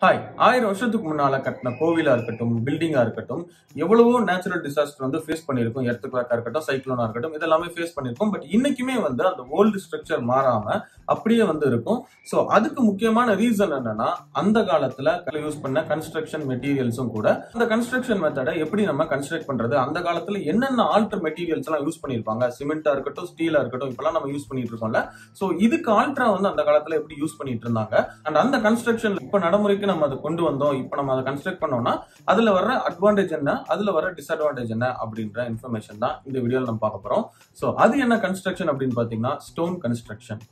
hi ஆயிரம் வருஷத்துக்கு முன்னால கட்டின கோவிலா இருக்கட்டும் பில்டிங்கா இருக்கட்டும் எவ்வளவோ நேச்சுரல் டிசாஸ்டர் வந்து ஃபேஸ் பண்ணியிருக்கோம் எர்த்துக்வேக்கா இருக்கட்டும் சைக்ளோனா இருக்கட்டும் இதெல்லாமே ஃபேஸ் பண்ணியிருக்கோம் பட் இன்னைக்குமே வந்து அந்த ஓல்டு ஸ்ட்ரக்சர் மாறாம அப்படியே வந்து இருக்கும் ஸோ அதுக்கு முக்கியமான ரீசன் என்னன்னா அந்த காலத்துல யூஸ் பண்ண கன்ஸ்ட்ரக்ஷன் மெட்டீரியல்ஸும் கூட அந்த கன்ஸ்ட்ரக்ஷன் மெத்தடை எப்படி நம்ம கன்ஸ்ட்ரக்ட் பண்றது அந்த காலத்துல என்னென்ன ஆல்டர் மெட்டீரியல்ஸ் எல்லாம் யூஸ் பண்ணிருப்பாங்க சிமெண்டா இருக்கட்டும் ஸ்டீலா இருக்கட்டும் இப்பெல்லாம் நம்ம யூஸ் பண்ணிட்டு இருக்கோம்ல ஸோ இதுக்கு ஆல்ட்ரா வந்து அந்த காலத்துல எப்படி யூஸ் பண்ணிட்டு இருந்தாங்க அண்ட் அந்த கன்ஸ்ட்ரக்ஷன் இப்ப நடைமுறைக்கு நம்ம அதை கொண்டு வந்தோம் இப்போ நம்ம அதை கன்ஸ்ட்ரக்ட் பண்ணோம்னா அதுல வர அட்வான்டேஜ் என்ன அதுல வர டிஸ்அட்வான்டேஜ் என்ன அப்படின்ற இன்ஃபர்மேஷன் தான் இந்த வீடியோல நம்ம பார்க்க போறோம் ஸோ அது என்ன கன்ஸ்ட்ரக்ஷன் அப்படின்னு பாத்தீங்கன்னா ஸ்டோன் கன்ஸ்ட்ரக்ஷன்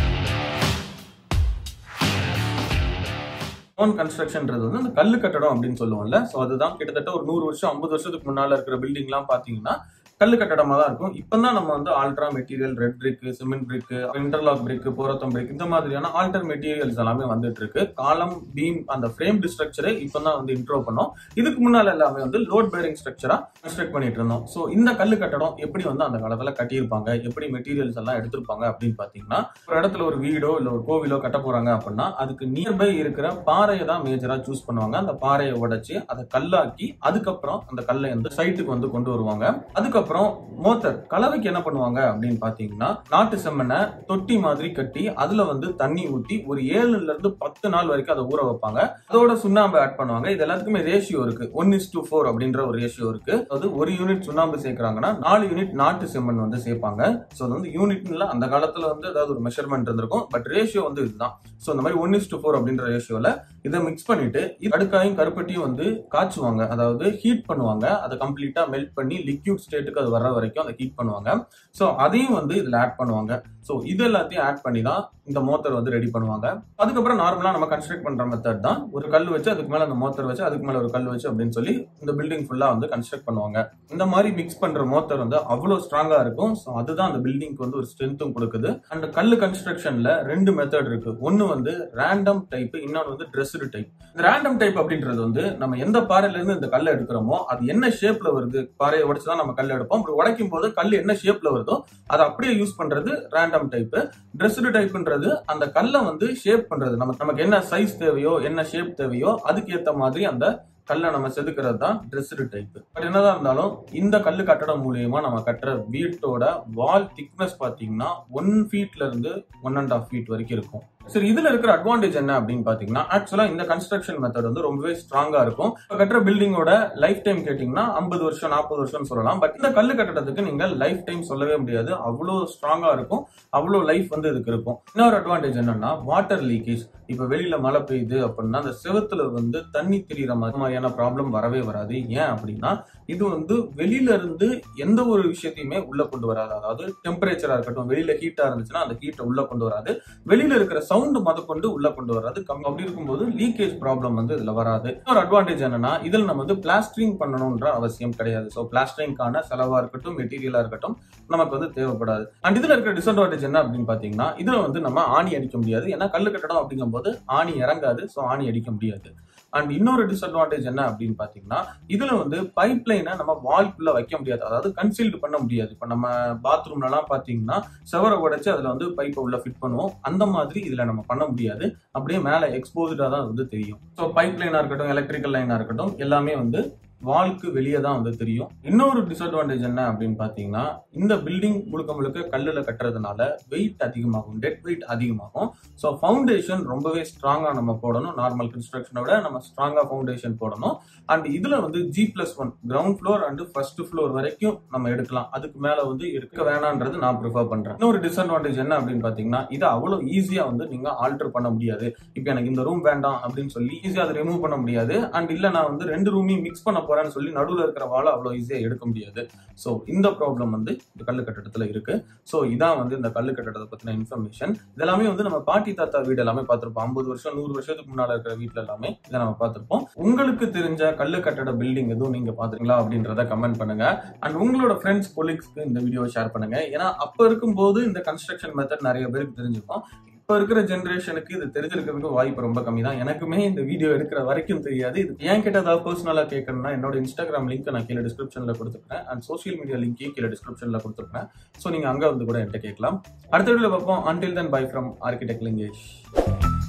ஸ்டோன் கன்ஸ்ட்ரக்ஷன்ன்றது வந்து அந்த கல்லு கட்டடம் அப்படின்னு சொல்லுவோம்ல ஸோ அதுதான் கிட்டத்தட்ட ஒரு நூறு வருஷம் ஐம்பது வருஷத்துக்கு முன்னால இருக்கிற பில்டிங்லாம் பாத்தீங்கன்னா கல்லு கட்டடமா தான் இருக்கும் இப்பதான் நம்ம வந்து ஆல்ட்ரா material red brick cement brick interlock brick Porotherm brick இந்த மாதிரியான ஆல்டர் மெட்டீரியல்ஸ் எல்லாமே வந்துட்டு இருக்கு காலம் பீம் அந்த ஃப்ரேம் ஸ்ட்ரக்சரை இப்பதான் வந்து இன்ட்ரோ பண்ணோம் இதுக்கு முன்னால எல்லாமே வந்து லோட் பேரிங் ஸ்ட்ரக்சரா கன்ஸ்ட்ரக்ட் பண்ணிட்டு இருந்தோம் ஸோ இந்த கல்லு கட்டடம் எப்படி வந்து அந்த காலத்துல கட்டியிருப்பாங்க எப்படி மெட்டீரியல்ஸ் எல்லாம் எடுத்திருப்பாங்க அப்படின்னு பாத்தீங்கன்னா ஒரு இடத்துல ஒரு வீடோ இல்ல ஒரு கோவிலோ கட்ட போறாங்க அப்படின்னா அதுக்கு நியர்பை இருக்கிற பாறையை தான் மேஜரா சூஸ் பண்ணுவாங்க அந்த பாறையை உடைச்சு அதை கல்லாக்கி அதுக்கப்புறம் அந்த கல்லை வந்து சைட்டுக்கு வந்து கொண்டு வருவாங்க அதுக்கப்புறம் மோத்தர் கலவைக்கு என்ன பண்ணுவாங்க அப்படின்னு பாத்தீங்கன்னா நாட்டு செம்மண்ணை தொட்டி மாதிரி கட்டி அதுல வந்து தண்ணி ஊத்தி ஒரு ஏழுல இருந்து பத்து நாள் வரைக்கும் அதை ஊற வைப்பாங்க அதோட சுண்ணாம்பு ஆட் பண்ணுவாங்க இது எல்லாத்துக்குமே ரேஷியோ இருக்கு ஒன் இஸ் டூ ஃபோர் அப்படின்ற ஒரு ரேஷியோ இருக்கு அது ஒரு யூனிட் சுண்ணாம்பு சேர்க்கறாங்கன்னா நாலு யூனிட் நாட்டு செம்மண் வந்து சேர்ப்பாங்க ஸோ அது வந்து யூனிட்ல அந்த காலத்துல வந்து ஏதாவது ஒரு மெஷர்மெண்ட் இருந்திருக்கும் பட் ரேஷியோ வந்து இதுதான் ஸோ இந்த மாதிரி ஒன் இஸ் டூ ஃபோர் அப்படின்ற ரேஷியோல இதை மிக்ஸ் பண்ணிட்டு இது அடுக்காயும் கருப்பட்டியும் வந்து காய்ச்சுவாங்க அதாவது ஹீட் பண்ணுவாங்க அதை கம்ப்ளீட்டா மெல்ட் பண்ணி லிக்யூட் ஸ்டேட்டுக்கு அது வர வரைக்கும் அதை ஹீட் பண்ணுவாங்க ஸோ அதையும் வந்து இதுல ஆட் பண்ணுவாங்க ஸோ இது எல்லாத்தையும் ஆட் பண்ணி தான் இந்த மோத்தர் வந்து ரெடி பண்ணுவாங்க அதுக்கப்புறம் நார்மலா நம்ம கன்ஸ்ட்ரக்ட் பண்ற மெத்தட் தான் ஒரு கல் வச்சு அதுக்கு மேல அந்த மோத்தர் வச்சு அதுக்கு மேல ஒரு கல் வச்சு அப்படின்னு சொல்லி இந்த பில்டிங் ஃபுல்லா வந்து கன்ஸ்ட்ரக்ட் பண்ணுவாங்க இந்த மாதிரி மிக்ஸ் பண்ற மோத்தர் வந்து அவ்வளவு ஸ்ட்ராங்கா இருக்கும் ஸோ அதுதான் அந்த பில்டிங்க்கு வந்து ஒரு ஸ்ட்ரென்த்தும் கொடுக்குது அண்ட் கல் கன்ஸ்ட்ரக்ஷன்ல ரெண்டு மெத்தட் இருக்கு ஒன்னு வந்து ரேண்டம் டைப் இன்னொன்று வந்து ட்ரெஸ்டு டைப் இந்த ரேண்டம் டைப் அப்படின்றது வந்து நம்ம எந்த பாறையில இருந்து இந்த கல்லை எடுக்கிறோமோ அது என்ன ஷேப்ல வருது பாறையை உடைச்சு தான் நம்ம கல் எடுப்போம் அப்படி உடைக்கும் போது கல் என்ன ஷேப்ல வருதோ அதை அப்படியே யூஸ் பண்றது ரேண்டம் டைப் ட்ரெஸ்டு டைப்ன்றது அந்த கல்லை வந்து ஷேப் பண்றது நமக்கு நமக்கு என்ன சைஸ் தேவையோ என்ன ஷேப் தேவையோ அதுக்கு ஏத்த மாதிரி அந்த கல்லை நம்ம செதுக்கிறது தான் ட்ரெஸ்டு டைப் பட் என்னதான் இருந்தாலும் இந்த கல்லு கட்டடம் மூலியமா நம்ம கட்டுற வீட்டோட வால் திக்னஸ் பாத்தீங்கன்னா ஒன் ஃபீட்ல இருந்து ஒன் அண்ட் ஆஃப் ஃபீட் வரைக்கும் இருக்கும் சரி இதுல இருக்கிற அட்வான்டேஜ் என்ன அப்படின்னு பாத்தீங்கன்னா ஆக்சுவலா இந்த கன்ஸ்ட்ரக்ஷன் மெத்தட் வந்து ரொம்பவே ஸ்ட்ராங்கா இருக்கும் இப்ப கட்டுற பில்டிங்கோட லைஃப் டைம் கேட்டீங்கன்னா ஐம்பது வருஷம் நாற்பது வருஷம் சொல்லலாம் பட் இந்த கல்லு கட்டடத்துக்கு நீங்க லைஃப் டைம் சொல்லவே முடியாது அவ்வளோ ஸ்ட்ராங்கா இருக்கும் அவ்வளோ லைஃப் வந்து இதுக்கு இருக்கும் இன்னொரு அட்வான்டேஜ் என்னன்னா வாட்டர் லீக்கேஜ் இப்ப வெளியில மழை பெய்யுது அப்படின்னா அந்த செவத்துல வந்து தண்ணி திரியிற மாதிரியான ப்ராப்ளம் வரவே வராது ஏன் அப்படின்னா இது வந்து வெளியில இருந்து எந்த ஒரு விஷயத்தையுமே உள்ள கொண்டு வராது அதாவது டெம்பரேச்சரா இருக்கட்டும் வெளியில ஹீட்டா இருந்துச்சுன்னா அந்த ஹீட்டை உள்ள கொண்டு வராது வெளியில இருக்கிற சவுண்ட் மத கொண்டு உள்ள கொண்டு வராது கம் அப்படி இருக்கும்போது லீக்கேஜ் ப்ராப்ளம் வந்து இதுல வராது இன்னொரு அட்வான்டேஜ் என்னன்னா இதுல நம்ம வந்து பிளாஸ்டரிங் பண்ணணும்ன்ற அவசியம் கிடையாது ஸோ பிளாஸ்டரிங்கான செலவா இருக்கட்டும் மெட்டீரியலா இருக்கட்டும் நமக்கு வந்து தேவைப்படாது அண்ட் இதுல இருக்கிற டிஸ்அட்வான்டேஜ் என்ன அப்படின்னு பாத்தீங்கன்னா இதுல வந்து நம்ம ஆணி அடிக்க முடியாது ஏன்னா கல்லு கட்டடம் அப்படிங்கும்போது ஆணி இறங்காது ஸோ ஆணி அடிக்க முடியாது அண்ட் இன்னொரு டிஸ்அட்வான்டேஜ் என்ன அப்படின்னு பாத்தீங்கன்னா இதுல வந்து பைப் லைனை நம்ம வால்குள்ள வைக்க முடியாது அதாவது கன்சீல்டு பண்ண முடியாது இப்ப நம்ம பாத்ரூம்ல எல்லாம் பாத்தீங்கன்னா செவரை உடைச்சு அதுல வந்து பைப்பை உள்ள ஃபிட் பண்ணுவோம் அந்த மாதிரி இதுல நம்ம பண்ண முடியாது அப்படியே மேல எக்ஸ்போஸ்டா தான் வந்து தெரியும் ஸோ பைப் லைனா இருக்கட்டும் எலக்ட்ரிக்கல் லைனா இருக்கட்டும் எல்லாமே வந்து வால்க்கு வெளியே தான் வந்து தெரியும் இன்னொரு டிஸ்அட்வான்டேஜ் என்ன அப்படின்னு பாத்தீங்கன்னா இந்த பில்டிங் முழுக்க முழுக்க கல்லுல கட்டுறதுனால வெயிட் அதிகமாகும் டெட் வெயிட் அதிகமாகும் ஸோ ஃபவுண்டேஷன் ரொம்பவே ஸ்ட்ராங்கா நம்ம போடணும் நார்மல் கன்ஸ்ட்ரக்ஷனை விட நம்ம ஸ்ட்ராங்கா ஃபவுண்டேஷன் போடணும் அண்ட் இதுல வந்து G plus one ground floor and first floor வரைக்கும் நம்ம எடுக்கலாம் அதுக்கு மேல வந்து இருக்க வேணான்றது நான் ப்ரிஃபர் பண்றேன் இன்னொரு டிஸ்அட்வான்டேஜ் என்ன அப்படின்னு பாத்தீங்கன்னா இதை அவ்வளவு ஈஸியா வந்து நீங்க ஆல்டர் பண்ண முடியாது இப்போ எனக்கு இந்த ரூம் வேண்டாம் அப்படின்னு சொல்லி ஈஸியா அதை ரிமூவ் பண்ண முடியாது அண்ட் இல்ல நான் வந்து ரெண்டு ரூமையும் மிக்ஸ் பண்ண போறேன்னு சொல்லி நடுவில் இருக்கிற வாழை அவ்வளோ ஈஸியா எடுக்க முடியாது ஸோ இந்த ப்ராப்ளம் வந்து இந்த கல்லு கட்டடத்துல இருக்கு ஸோ இதான் வந்து இந்த கல்லு கட்டடத்தை பத்தின இன்ஃபர்மேஷன் இதெல்லாமே வந்து நம்ம பாட்டி தாத்தா வீடு எல்லாமே பார்த்திருப்போம் ஐம்பது வருஷம் நூறு வருஷத்துக்கு முன்னால இருக்கிற வீட்டுல எல்லாமே இதை நம்ம பார்த்திருப்போம் உங்களுக்கு தெரிஞ்ச கல்லு கட்டட பில்டிங் எதுவும் நீங்க பாத்தீங்களா அப்படின்றத கமெண்ட் பண்ணுங்க அண்ட் உங்களோட ஃப்ரெண்ட்ஸ் கொலீக்ஸ்க்கு இந்த வீடியோ ஷேர் பண்ணுங்க ஏன்னா அப்ப இருக்கும்போது இந்த கன்ஸ்ட்ரக்ஷன் மெத்தட் நிறைய பேருக்கு தெரிஞ்சிருக்கும் இப்ப இருக்கிற ஜென்ரேஷனுக்கு இது தெரிஞ்சிருக்கிறதுக்கு வாய்ப்பு ரொம்ப கம்மி தான் எனக்குமே இந்த வீடியோ எடுக்கிற வரைக்கும் தெரியாது இது ஏன் கிட்ட ஏதாவது பர்சனலா கேட்கணும்னா என்னோட இன்ஸ்டாகிராம் லிங்க் நான் கீழே டிஸ்கிரிப்ஷன்ல கொடுத்துருக்கேன் அண்ட் சோஷியல் மீடியா லிங்க்கையும் கீழே டிஸ்கிரிப்ஷன்ல கொடுத்துருக்கேன் ஸோ நீங்க அங்க வந்து கூட என்கிட்ட கேட்கலாம் அடுத்த வீடியோ பார்ப்போம் until then bye from architect Lingesh